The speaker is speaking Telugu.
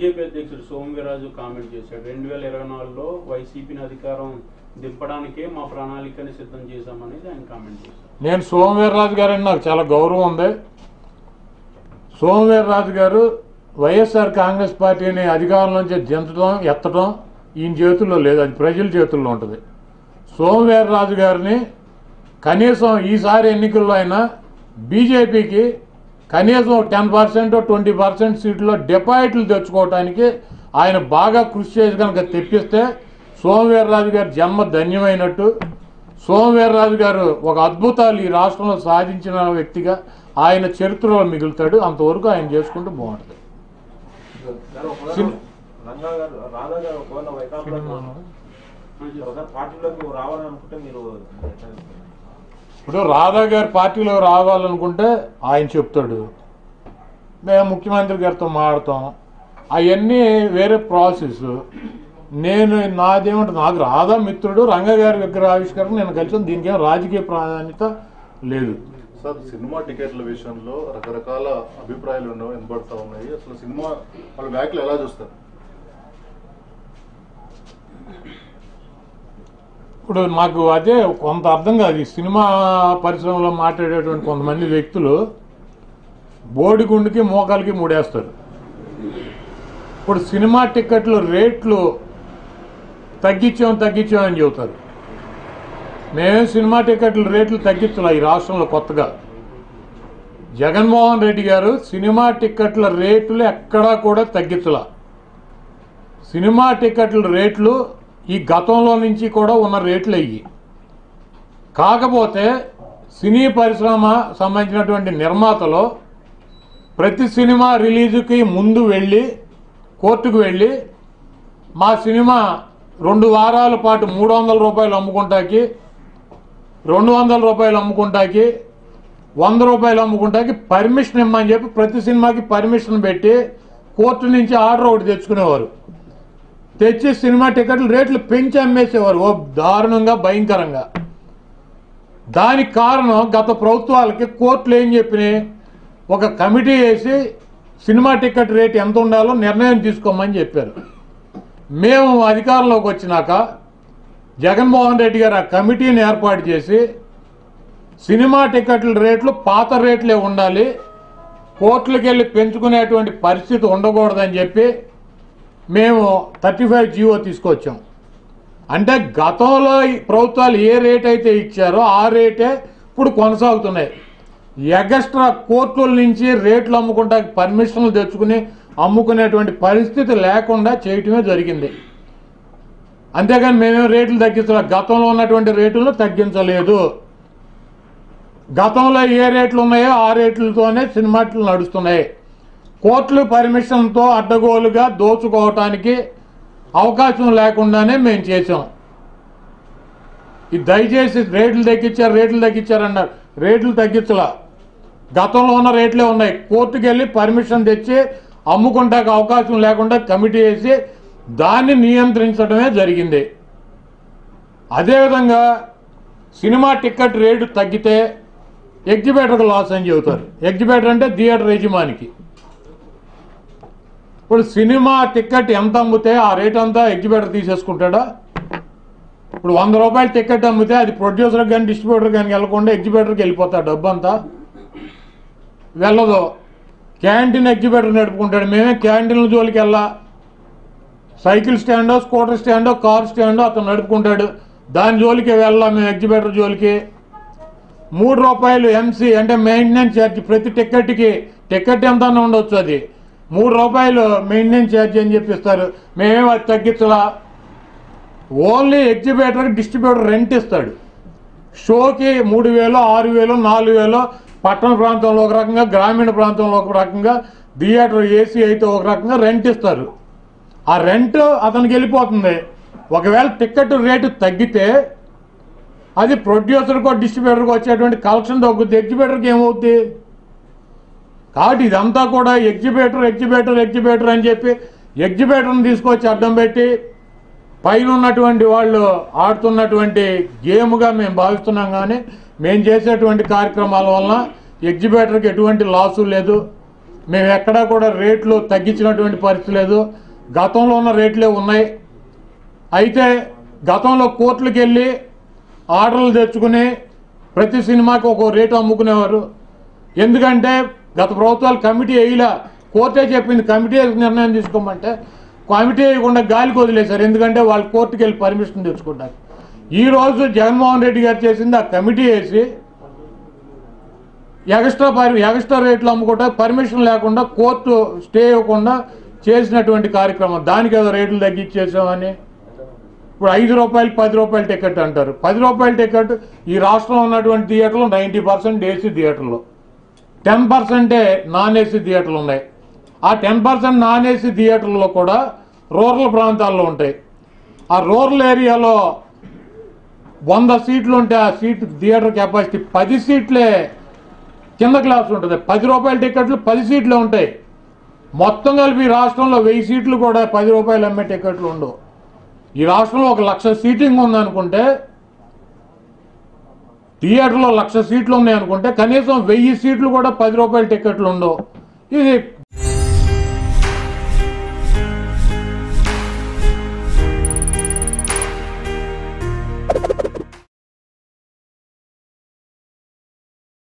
బీజేపీ అధ్యక్షుడు సోమవీరాజు కామెంట్ చేశాడు రెండు వేల ఇరవై నాలుగులో వైసీపీని అధికారం దింపడానికే మా ప్రణాళికని సిద్ధం చేశామనేది ఆయన కామెంట్ చేశారు నేను సోమవీర్రాజు గారని నాకు చాలా గౌరవం ఉంది సోమవీర్రాజు గారు వైఎస్ఆర్ కాంగ్రెస్ పార్టీని అధికారం నుంచి దించడం ఎత్తడం ఈయన చేతుల్లో లేదు అది ప్రజల చేతుల్లో ఉంటుంది సోమవీర్రాజు గారిని కనీసం ఈసారి ఎన్నికల్లో అయినా బీజేపీకి కనీసం టెన్ పర్సెంట్ ట్వంటీ పర్సెంట్ సీట్లో డిపాజిట్లు తెచ్చుకోవడానికి ఆయన బాగా కృషి చేసి కనుక తెప్పిస్తే సోమవీర్రాజు గారి జన్మ ధన్యమైనట్టు సోమవీర్రాజు గారు ఒక అద్భుతాలు ఈ రాష్ట్రంలో సాధించిన వ్యక్తిగా ఆయన చరిత్రలో మిగులుతాడు అంతవరకు ఆయన చేసుకుంటూ బాగుంటుంది గారు ఒకవేళ సిన్- రంగా గారు రాధా గారు ఒకవేళ వైకాపాలో ఒకసారి పార్టీలోకి రావాలని అనుకుంటే మీరు ఎట్లా చేస్తారు? ఇప్పుడు రాధా గారి పార్టీలో రావాలనుకుంటే ఆయన చెప్తాడు మేము ముఖ్యమంత్రి గారితో మాడతాం అవన్నీ వేరే ప్రాసెస్ నేను నాదేమంటే నాకు రాధా మిత్రుడు రంగ గారి విగ్రహ ఆవిష్కరణ నేను కలిసి దీనికి ఏం రాజకీయ ప్రాధాన్యత లేదు సార్ సినిమా టికెట్ల విషయంలో రకరకాల అభిప్రాయాలు ఉన్నవి వినబడతా ఉన్నాయి అసలు సినిమా వాళ్ళ వ్యాఖ్యలు ఎలా చూస్తారు ఇప్పుడు నాకు అదే కొంత అర్థం కాదు ఈ సినిమా పరిశ్రమలో మాట్లాడేటువంటి కొంతమంది వ్యక్తులు బోడిగుండుకి మోకాలకి మూడేస్తారు ఇప్పుడు సినిమా టికెట్లు రేట్లు తగ్గించాం తగ్గించాం అని చెబుతారు మేమేం సినిమా టికెట్ల రేట్లు తగ్గించాల ఈ రాష్ట్రంలో కొత్తగా జగన్మోహన్ రెడ్డి గారు సినిమా టికెట్ల రేట్లు ఎక్కడా కూడా తగ్గించలా సినిమా టికెట్ల రేట్లు ఈ గతంలో నుంచి కూడా ఉన్న రేట్లు అయ్యి కాకపోతే సినీ పరిశ్రమ సంబంధించినటువంటి నిర్మాతలు ప్రతి సినిమా రిలీజుకి ముందు వెళ్ళి కోర్టుకు వెళ్ళి మా సినిమా రెండు వారాల పాటు మూడు వందల రూపాయలు అమ్ముకుంటాకి రెండు వందల రూపాయలు అమ్ముకుంటాకి వంద రూపాయలు అమ్ముకుంటాకి పర్మిషన్ ఇమ్మని చెప్పి ప్రతి సినిమాకి పర్మిషన్ పెట్టి కోర్టు నుంచి ఆర్డర్ ఒకటి తెచ్చుకునేవారు తెచ్చి సినిమా టికెట్లు రేట్లు పెంచి అమ్మేసేవారు ఓ దారుణంగా భయంకరంగా దానికి కారణం గత ప్రభుత్వాలకి కోర్టులు ఏం చెప్పినాయి ఒక కమిటీ వేసి సినిమా టికెట్ రేట్ ఎంత ఉండాలో నిర్ణయం తీసుకోమని చెప్పారు మేము అధికారంలోకి వచ్చినాక జగన్మోహన్ రెడ్డి గారు ఆ కమిటీని ఏర్పాటు చేసి సినిమా టికెట్ల రేట్లు పాత రేట్లే ఉండాలి కోర్టులకు వెళ్ళి పెంచుకునేటువంటి పరిస్థితి ఉండకూడదని చెప్పి మేము థర్టీ ఫైవ్ జీవో తీసుకొచ్చాం అంటే గతంలో ఈ ప్రభుత్వాలు ఏ రేట్ అయితే ఇచ్చారో ఆ రేటే ఇప్పుడు కొనసాగుతున్నాయి ఎగస్ట్రా కోర్టుల నుంచి రేట్లు అమ్ముకుంటా పర్మిషన్లు తెచ్చుకుని అమ్ముకునేటువంటి పరిస్థితి లేకుండా చేయటమే జరిగింది అంతేగాని మేమేం రేట్లు తగ్గించలేదు గతంలో ఉన్నటువంటి రేట్లను తగ్గించలేదు గతంలో ఏ రేట్లు ఉన్నాయో ఆ రేట్లతోనే సినిమాట్లు నడుస్తున్నాయి కోర్టులు పర్మిషన్తో అడ్డగోలుగా దోచుకోవటానికి అవకాశం లేకుండానే మేము చేసాం ఇది దయచేసి రేట్లు తగ్గించారు రేట్లు తగ్గించారు అన్నారు రేట్లు తగ్గించలా గతంలో ఉన్న రేట్లే ఉన్నాయి కోర్టుకు వెళ్ళి పర్మిషన్ తెచ్చి అమ్ముకుంటానికి అవకాశం లేకుండా కమిటీ వేసి దాన్ని నియంత్రించడమే జరిగింది అదేవిధంగా సినిమా టికెట్ రేటు తగ్గితే ఎగ్జిబిటర్కి లాస్ అని చెబుతారు ఎగ్జిబిటర్ అంటే థియేటర్ యజమానికి ఇప్పుడు సినిమా టికెట్ ఎంత అమ్మితే ఆ రేట్ అంతా ఎగ్జిబిటర్ తీసేసుకుంటాడా ఇప్పుడు వంద రూపాయల టికెట్ అమ్మితే అది ప్రొడ్యూసర్కి కానీ డిస్ట్రిబ్యూటర్ కానీ వెళ్ళకుండా ఎగ్జిబిటర్కి వెళ్ళిపోతాడు డబ్బు అంతా వెళ్ళదు క్యాంటీన్ ఎగ్జిబిటర్ నడుపుకుంటాడు మేమే క్యాంటీన్ల జోలికి వెళ్ళా సైకిల్ స్టాండో స్కూటర్ స్టాండో కార్ స్టాండో అతను నడుపుకుంటాడు దాని జోలికి వెళ్ళాం మేము ఎగ్జిబిటర్ జోలికి మూడు రూపాయలు ఎంసీ అంటే మెయింటెనెన్స్ ఛార్జ్ ప్రతి టికెట్కి టికెట్ ఎంత అన్నా ఉండొచ్చు అది మూడు రూపాయలు మెయింటెనెన్స్ ఛార్జ్ అని చెప్పిస్తారు మేమేం అది తగ్గించలా ఓన్లీ ఎగ్జిబిటర్కి డిస్ట్రిబ్యూటర్ రెంట్ ఇస్తాడు షోకి మూడు వేలు ఆరు వేలు నాలుగు వేలు పట్టణ ప్రాంతంలో ఒక రకంగా గ్రామీణ ప్రాంతంలో ఒక రకంగా థియేటర్ ఏసీ అయితే ఒక రకంగా రెంట్ ఇస్తారు ఆ రెంట్ అతనికి వెళ్ళిపోతుంది ఒకవేళ టికెట్ రేటు తగ్గితే అది ప్రొడ్యూసర్కో డిస్ట్రిబ్యూటర్కి వచ్చేటువంటి కలెక్షన్ తగ్గుద్ది ఎగ్జిబిటర్కి ఏమవుద్ది కాబట్టి ఇదంతా కూడా ఎగ్జిబిటర్ ఎగ్జిబిటర్ ఎగ్జిబిటర్ అని చెప్పి ఎగ్జిబిటర్ని తీసుకొచ్చి అడ్డం పెట్టి పైన ఉన్నటువంటి వాళ్ళు ఆడుతున్నటువంటి గేమ్గా మేము భావిస్తున్నాం కానీ మేము చేసేటువంటి కార్యక్రమాల వలన ఎగ్జిబిటర్కి ఎటువంటి లాసు లేదు మేము ఎక్కడా కూడా రేట్లు తగ్గించినటువంటి పరిస్థితి లేదు గతంలో ఉన్న రేట్లే ఉన్నాయి అయితే గతంలో కోర్టులకు వెళ్ళి ఆర్డర్లు తెచ్చుకుని ప్రతి సినిమాకి ఒక రేటు అమ్ముకునేవారు ఎందుకంటే గత ప్రభుత్వాలు కమిటీ వేయలా కోర్టే చెప్పింది కమిటీ వేసి నిర్ణయం తీసుకోమంటే కమిటీ వేయకుండా గాలికి వదిలేశారు ఎందుకంటే వాళ్ళు కోర్టుకి వెళ్ళి పర్మిషన్ తెచ్చుకుంటారు ఈ రోజు జగన్మోహన్ రెడ్డి గారు చేసింది ఆ కమిటీ వేసి ఎక్స్ట్రా పర్ ఎక్స్ట్రా రేట్లు అమ్ముకుంటా పర్మిషన్ లేకుండా కోర్టు స్టే ఇవ్వకుండా చేసినటువంటి కార్యక్రమం దానికి ఏదో రేట్లు తగ్గించేసామని ఇప్పుడు ఐదు రూపాయలు పది రూపాయల టికెట్ అంటారు పది రూపాయల టికెట్ ఈ రాష్ట్రంలో ఉన్నటువంటి థియేటర్లు నైంటీ పర్సెంట్ ఏసీ థియేటర్లు టెన్ పర్సెంటే నాన్ ఏసీ థియేటర్లు ఉన్నాయి ఆ టెన్ పర్సెంట్ నాన్ ఏసీ థియేటర్లో కూడా రూరల్ ప్రాంతాల్లో ఉంటాయి ఆ రూరల్ ఏరియాలో వంద సీట్లు ఉంటే ఆ సీట్ థియేటర్ కెపాసిటీ పది సీట్లే కింద క్లాస్ ఉంటుంది పది రూపాయల టికెట్లు పది సీట్లు ఉంటాయి మొత్తం కలిపి ఈ రాష్ట్రంలో వెయ్యి సీట్లు కూడా పది రూపాయలు అమ్మే టికెట్లు ఉండవు ఈ రాష్ట్రంలో ఒక లక్ష సీటింగ్ ఉందనుకుంటే థియేటర్లో లక్ష సీట్లు ఉన్నాయి అనుకుంటే కనీసం వెయ్యి సీట్లు కూడా పది రూపాయల టికెట్లు ఉండవు ఇది